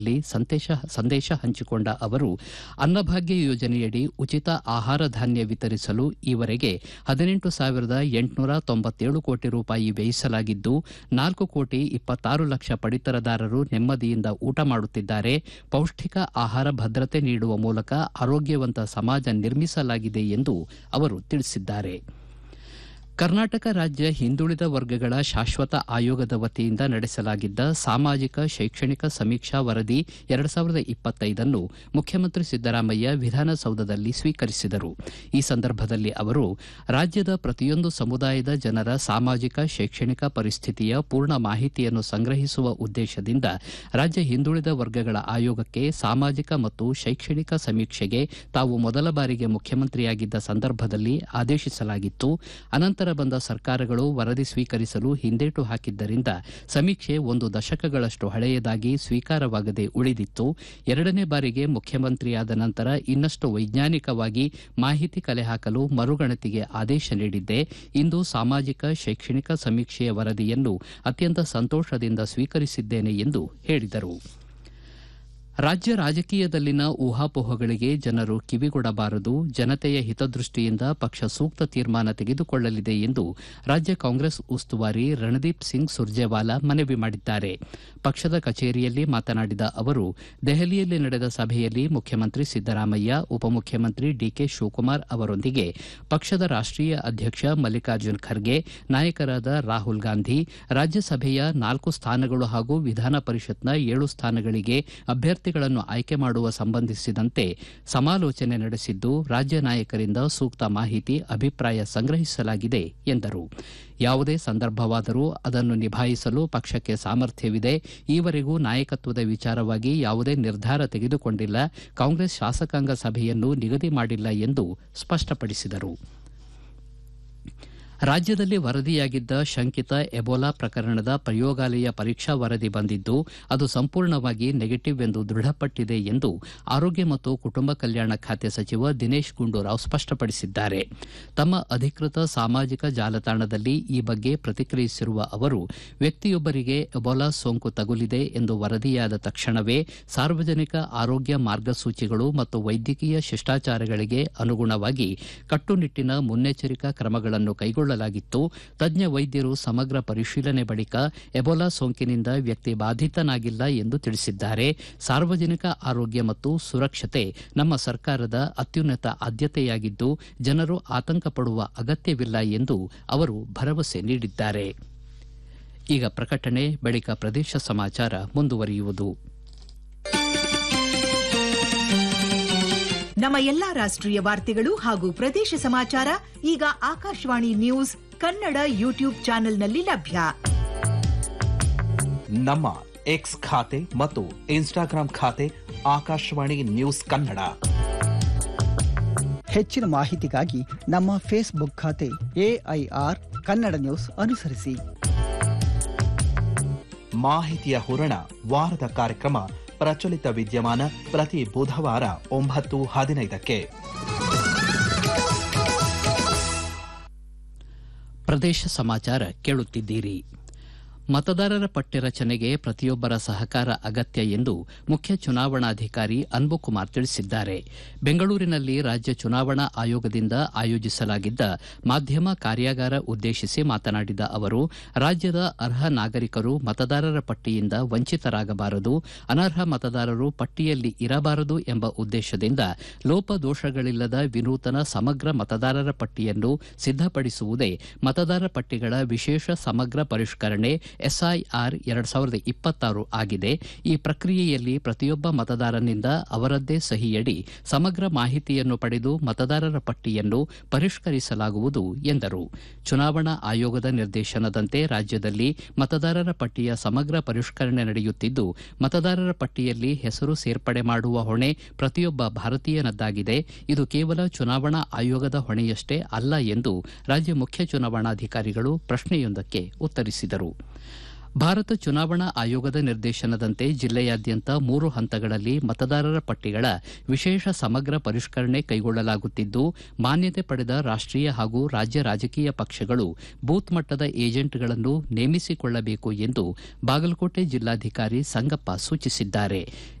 ಲ್ಲಿ ಸಂದೇಶ ಸಂದೇಶ ಹಂಚಿಕೊಂಡ ಅವರು ಅನ್ನಭಾಗ್ಯ ಯೋಜನೆಯಡಿ ಉಚಿತ ಆಹಾರ ಧಾನ್ಯ ವಿತರಿಸಲು ಈವರೆಗೆ ಹದಿನೆಂಟು ಸಾವಿರದ ಎಂಟುನೂರ ತೊಂಬತ್ತೇಳು ಕೋಟಿ ರೂಪಾಯಿ ವ್ಯಯಿಸಲಾಗಿದ್ದು ನಾಲ್ಕು ಕೋಟಿ ಇಪ್ಪತ್ತಾರು ಲಕ್ಷ ಪಡಿತರದಾರರು ನೆಮ್ಮದಿಯಿಂದ ಊಟ ಮಾಡುತ್ತಿದ್ದಾರೆ ಪೌಷ್ಟಿಕ ಆಹಾರ ಭದ್ರತೆ ನೀಡುವ ಮೂಲಕ ಆರೋಗ್ಯವಂತ ಸಮಾಜ ನಿರ್ಮಿಸಲಾಗಿದೆ ಎಂದು ಅವರು ತಿಳಿಸಿದ್ದಾರೆ ಕರ್ನಾಟಕ ರಾಜ್ಯ ಹಿಂದುಳಿದ ವರ್ಗಗಳ ಶಾಶ್ವತ ಆಯೋಗದ ವತಿಯಿಂದ ನಡೆಸಲಾಗಿದ್ದ ಸಾಮಾಜಿಕ ಶೈಕ್ಷಣಿಕ ಸಮೀಕ್ಷಾ ವರದಿ ಎರಡು ಸಾವಿರದ ಇಪ್ಪತ್ತೈದನ್ನು ಮುಖ್ಯಮಂತ್ರಿ ಸಿದ್ದರಾಮಯ್ಯ ವಿಧಾನಸೌಧದಲ್ಲಿ ಸ್ವೀಕರಿಸಿದರು ಈ ಸಂದರ್ಭದಲ್ಲಿ ಅವರು ರಾಜ್ಯದ ಪ್ರತಿಯೊಂದು ಸಮುದಾಯದ ಜನರ ಸಾಮಾಜಿಕ ಶೈಕ್ಷಣಿಕ ಪರಿಸ್ಥಿತಿಯ ಪೂರ್ಣ ಮಾಹಿತಿಯನ್ನು ಸಂಗ್ರಹಿಸುವ ಉದ್ದೇಶದಿಂದ ರಾಜ್ಯ ಹಿಂದುಳಿದ ವರ್ಗಗಳ ಆಯೋಗಕ್ಕೆ ಸಾಮಾಜಿಕ ಮತ್ತು ಶೈಕ್ಷಣಿಕ ಸಮೀಕ್ಷೆಗೆ ತಾವು ಮೊದಲ ಬಾರಿಗೆ ಮುಖ್ಯಮಂತ್ರಿಯಾಗಿದ್ದ ಸಂದರ್ಭದಲ್ಲಿ ಆದೇಶಿಸಲಾಗಿತ್ತು ಅನಂತರ ಬಂದ ಸರ್ಕಾರಗಳು ವರದಿ ಸ್ವೀಕರಿಸಲು ಹಿಂದೇಟು ಹಾಕಿದ್ದರಿಂದ ಸಮೀಕ್ಷೆ ಒಂದು ದಶಕಗಳಷ್ಟು ಹಳೆಯದಾಗಿ ಸ್ವೀಕಾರವಾಗದೆ ಉಳಿದಿತ್ತು ಎರಡನೇ ಬಾರಿಗೆ ಮುಖ್ಯಮಂತ್ರಿಯಾದ ನಂತರ ಇನ್ನಷ್ಟು ವೈಜ್ಞಾನಿಕವಾಗಿ ಮಾಹಿತಿ ಕಲೆ ಹಾಕಲು ಮರುಗಣತಿಗೆ ಆದೇಶ ನೀಡಿದ್ದೆ ಇಂದು ಸಾಮಾಜಿಕ ಶೈಕ್ಷಣಿಕ ಸಮೀಕ್ಷೆಯ ವರದಿಯನ್ನು ಅತ್ಯಂತ ಸಂತೋಷದಿಂದ ಸ್ವೀಕರಿಸಿದ್ದೇನೆ ಎಂದು ಹೇಳಿದರು ರಾಜ್ಯ ರಾಜಕೀಯದಲ್ಲಿನ ಊಹಾಪೋಹಗಳಿಗೆ ಜನರು ಕಿವಿಗೊಡಬಾರದು ಜನತೆಯ ಹಿತದೃಷ್ಟಿಯಿಂದ ಪಕ್ಷ ಸೂಕ್ತ ತೀರ್ಮಾನ ತೆಗೆದುಕೊಳ್ಳಲಿದೆ ಎಂದು ರಾಜ್ಯ ಕಾಂಗ್ರೆಸ್ ಉಸ್ತುವಾರಿ ರಣದೀಪ್ ಸಿಂಗ್ ಸುರ್ಜೇವಾಲಾ ಮನವಿ ಮಾಡಿದ್ದಾರೆ ಪಕ್ಷದ ಕಚೇರಿಯಲ್ಲಿ ಮಾತನಾಡಿದ ಅವರು ದೆಹಲಿಯಲ್ಲಿ ನಡೆದ ಸಭೆಯಲ್ಲಿ ಮುಖ್ಯಮಂತ್ರಿ ಸಿದ್ದರಾಮಯ್ಯ ಉಪಮುಖ್ಯಮಂತ್ರಿ ಡಿಕೆ ಶಿವಕುಮಾರ್ ಅವರೊಂದಿಗೆ ಪಕ್ಷದ ರಾಷ್ಟೀಯ ಅಧ್ಯಕ್ಷ ಮಲ್ಲಿಕಾರ್ಜುನ್ ಖರ್ಗೆ ನಾಯಕರಾದ ರಾಹುಲ್ ಗಾಂಧಿ ರಾಜ್ಯಸಭೆಯ ನಾಲ್ಕು ಸ್ಥಾನಗಳು ಹಾಗೂ ವಿಧಾನ ಪರಿಷತ್ನ ಏಳು ಸ್ಥಾನಗಳಿಗೆ ಅಭ್ಯರ್ಥಿಗಳನ್ನು ಆಯ್ಕೆ ಮಾಡುವ ಸಂಬಂಧಿಸಿದಂತೆ ಸಮಾಲೋಚನೆ ನಡೆಸಿದ್ದು ರಾಜ್ಯ ನಾಯಕರಿಂದ ಸೂಕ್ತ ಮಾಹಿತಿ ಅಭಿಪ್ರಾಯ ಸಂಗ್ರಹಿಸಲಾಗಿದೆ ಎಂದರು ಯಾವುದೇ ಸಂದರ್ಭವಾದರೂ ಅದನ್ನು ನಿಭಾಯಿಸಲು ಪಕ್ಷಕ್ಕೆ ಸಾಮರ್ಥ್ಯವಿದೆ ಈವರೆಗೂ ನಾಯಕತ್ವದ ವಿಚಾರವಾಗಿ ಯಾವುದೇ ನಿರ್ಧಾರ ತೆಗೆದುಕೊಂಡಿಲ್ಲ ಕಾಂಗ್ರೆಸ್ ಶಾಸಕಾಂಗ ಸಭೆಯನ್ನು ನಿಗದಿ ಮಾಡಿಲ್ಲ ಎಂದು ಸ್ಪಷ್ಟಪಡಿಸಿದರು ರಾಜ್ಯದಲ್ಲಿ ವರದಿಯಾಗಿದ್ದ ಶಂಕಿತ ಎಬೋಲಾ ಪ್ರಕರಣದ ಪ್ರಯೋಗಾಲಯ ಪರೀಕ್ಷಾ ವರದಿ ಬಂದಿದ್ದು ಅದು ಸಂಪೂರ್ಣವಾಗಿ ನೆಗೆಟಿವ್ ಎಂದು ದೃಢಪಟ್ಟಿದೆ ಎಂದು ಆರೋಗ್ಯ ಮತ್ತು ಕುಟುಂಬ ಕಲ್ಯಾಣ ಖಾತೆ ಸಚಿವ ದಿನೇಶ್ ಗುಂಡೂರಾವ್ ಸ್ಪಷ್ಟಪಡಿಸಿದ್ದಾರೆ ತಮ್ಮ ಅಧಿಕೃತ ಸಾಮಾಜಿಕ ಜಾಲತಾಣದಲ್ಲಿ ಈ ಬಗ್ಗೆ ಪ್ರತಿಕ್ರಿಯಿಸಿರುವ ಅವರು ವ್ಯಕ್ತಿಯೊಬ್ಬರಿಗೆ ಎಬೋಲಾ ಸೋಂಕು ತಗುಲಿದೆ ಎಂದು ವರದಿಯಾದ ತಕ್ಷಣವೇ ಸಾರ್ವಜನಿಕ ಆರೋಗ್ಯ ಮಾರ್ಗಸೂಚಿಗಳು ಮತ್ತು ವೈದ್ಯಕೀಯ ಶಿಷ್ಟಾಚಾರಗಳಿಗೆ ಅನುಗುಣವಾಗಿ ಕಟ್ಟುನಿಟ್ಟಿನ ಮುನ್ನೆಚ್ಚರಿಕಾ ಕ್ರಮಗಳನ್ನು ಕೈಗೊಳ್ಳಲಾಗಿತ್ತು ತಜ್ಞ ವೈದ್ಯರು ಸಮಗ್ರ ಪರಿಶೀಲನೆ ಬಳಿಕ ಎಬೋಲಾ ಸೋಂಕಿನಿಂದ ವ್ಯಕ್ತಿ ಬಾಧಿತನಾಗಿಲ್ಲ ಎಂದು ತಿಳಿಸಿದ್ದಾರೆ ಸಾರ್ವಜನಿಕ ಆರೋಗ್ಯ ಮತ್ತು ಸುರಕ್ಷತೆ ನಮ್ಮ ಸರ್ಕಾರದ ಅತ್ಯುನ್ನತ ಆದ್ಯತೆಯಾಗಿದ್ದು ಜನರು ಆತಂಕ ಪಡುವ ಅಗತ್ಯವಿಲ್ಲ ಎಂದು ಅವರು ಭರವಸೆ ನೀಡಿದ್ದಾರೆ ಈಗ ಪ್ರಕಟಣೆ ಬಳಿಕ ಪ್ರದೇಶ ಸಮಾಚಾರ ಮುಂದುವರಿಯುವುದು ನಮ್ಮ ಎಲ್ಲಾ ರಾಷ್ಟ್ರೀಯ ವಾರ್ತೆಗಳು ಹಾಗೂ ಪ್ರದೇಶ ಸಮಾಚಾರ ಈಗ ಆಕಾಶವಾಣಿ ನ್ಯೂಸ್ ಕನ್ನಡ ಯೂಟ್ಯೂಬ್ ಚಾನೆಲ್ನಲ್ಲಿ ಲಭ್ಯ ನಮ್ಮ ಎಕ್ಸ್ ಖಾತೆ ಮತ್ತು ಇನ್ಸ್ಟಾಗ್ರಾಂ ಖಾತೆ ಆಕಾಶವಾಣಿ ನ್ಯೂಸ್ ಕನ್ನಡ ಹೆಚ್ಚಿನ ಮಾಹಿತಿಗಾಗಿ ನಮ್ಮ ಫೇಸ್ಬುಕ್ ಖಾತೆ ಎಐಆರ್ ಕನ್ನಡ ನ್ಯೂಸ್ ಅನುಸರಿಸಿ ಮಾಹಿತಿಯ ಹೂರಣ ವಾರದ ಕಾರ್ಯಕ್ರಮ ಪ್ರಚಲಿತ ವಿದ್ಯಮಾನ ಪ್ರತಿ ಬುಧವಾರ ಒಂಬತ್ತು ಹದಿನೈದಕ್ಕೆ ಪ್ರದೇಶ ಸಮಾಚಾರ ಕೇಳುತ್ತಿದ್ದೀರಿ ಮತದಾರರ ಪಟ್ಟಿ ರಚನೆಗೆ ಪ್ರತಿಯೊಬ್ಬರ ಸಹಕಾರ ಅಗತ್ಯ ಎಂದು ಮುಖ್ಯ ಚುನಾವಣಾಧಿಕಾರಿ ಅನ್ಬುಕುಮಾರ್ ತಿಳಿಸಿದ್ದಾರೆ ಬೆಂಗಳೂರಿನಲ್ಲಿ ರಾಜ್ಯ ಚುನಾವಣಾ ಆಯೋಗದಿಂದ ಆಯೋಜಿಸಲಾಗಿದ್ದ ಮಾಧ್ಯಮ ಕಾರ್ಯಾಗಾರ ಉದ್ದೇಶಿಸಿ ಮಾತನಾಡಿದ ಅವರು ರಾಜ್ಯದ ಅರ್ಹ ನಾಗರಿಕರು ಮತದಾರರ ಪಟ್ಟಿಯಿಂದ ವಂಚಿತರಾಗಬಾರದು ಅನರ್ಹ ಮತದಾರರು ಪಟ್ಟಿಯಲ್ಲಿ ಇರಬಾರದು ಎಂಬ ಉದ್ದೇಶದಿಂದ ಲೋಪದೋಷಗಳಿಲ್ಲದ ವಿನೂತನ ಸಮಗ್ರ ಮತದಾರರ ಪಟ್ಟಿಯನ್ನು ಸಿದ್ದಪಡಿಸುವುದೇ ಮತದಾರ ಪಟ್ಟಿಗಳ ವಿಶೇಷ ಸಮಗ್ರ ಪರಿಷ್ಕರಣೆ ಎಸ್ಐಆರ್ ಎರಡ್ ಸಾವಿರದ ಇಪ್ಪತ್ತಾರು ಆಗಿದೆ ಈ ಪ್ರಕ್ರಿಯೆಯಲ್ಲಿ ಪ್ರತಿಯೊಬ್ಬ ಮತದಾರನಿಂದ ಅವರದ್ದೇ ಸಹಿಯಡಿ ಸಮಗ್ರ ಮಾಹಿತಿಯನ್ನು ಪಡೆದು ಮತದಾರರ ಪಟ್ಟಿಯನ್ನು ಪರಿಷ್ಕರಿಸಲಾಗುವುದು ಎಂದರು ಚುನಾವಣಾ ಆಯೋಗದ ನಿರ್ದೇಶನದಂತೆ ರಾಜ್ಯದಲ್ಲಿ ಮತದಾರರ ಪಟ್ಟಿಯ ಸಮಗ್ರ ಪರಿಷ್ಕರಣೆ ನಡೆಯುತ್ತಿದ್ದು ಮತದಾರರ ಪಟ್ಟಿಯಲ್ಲಿ ಹೆಸರು ಸೇರ್ಪಡೆ ಮಾಡುವ ಹೊಣೆ ಪ್ರತಿಯೊಬ್ಬ ಭಾರತೀಯನದ್ದಾಗಿದೆ ಇದು ಕೇವಲ ಚುನಾವಣಾ ಆಯೋಗದ ಹೊಣೆಯಷ್ಟೇ ಅಲ್ಲ ಎಂದು ರಾಜ್ಯ ಮುಖ್ಯ ಚುನಾವಣಾಧಿಕಾರಿಗಳು ಪ್ರಶ್ನೆಯೊಂದಕ್ಕೆ ಉತ್ತರಿಸಿದರು ಭಾರತ ಚುನಾವಣಾ ಆಯೋಗದ ನಿರ್ದೇಶನದಂತೆ ಜಿಲ್ಲೆಯಾದ್ಯಂತ ಮೂರು ಹಂತಗಳಲ್ಲಿ ಮತದಾರರ ಪಟ್ಟಿಗಳ ವಿಶೇಷ ಸಮಗ್ರ ಪರಿಷ್ಕರಣೆ ಕೈಗೊಳ್ಳಲಾಗುತ್ತಿದ್ದು ಮಾನ್ಯತೆ ಪಡೆದ ರಾಷ್ಟೀಯ ಹಾಗೂ ರಾಜ್ಯ ರಾಜಕೀಯ ಪಕ್ಷಗಳು ಬೂತ್ ಮಟ್ಟದ ಏಜೆಂಟ್ಗಳನ್ನು ನೇಮಿಸಿಕೊಳ್ಳಬೇಕು ಎಂದು ಬಾಗಲಕೋಟೆ ಜಿಲ್ಲಾಧಿಕಾರಿ ಸಂಗಪ್ಪ ಸೂಚಿಸಿದ್ದಾರೆ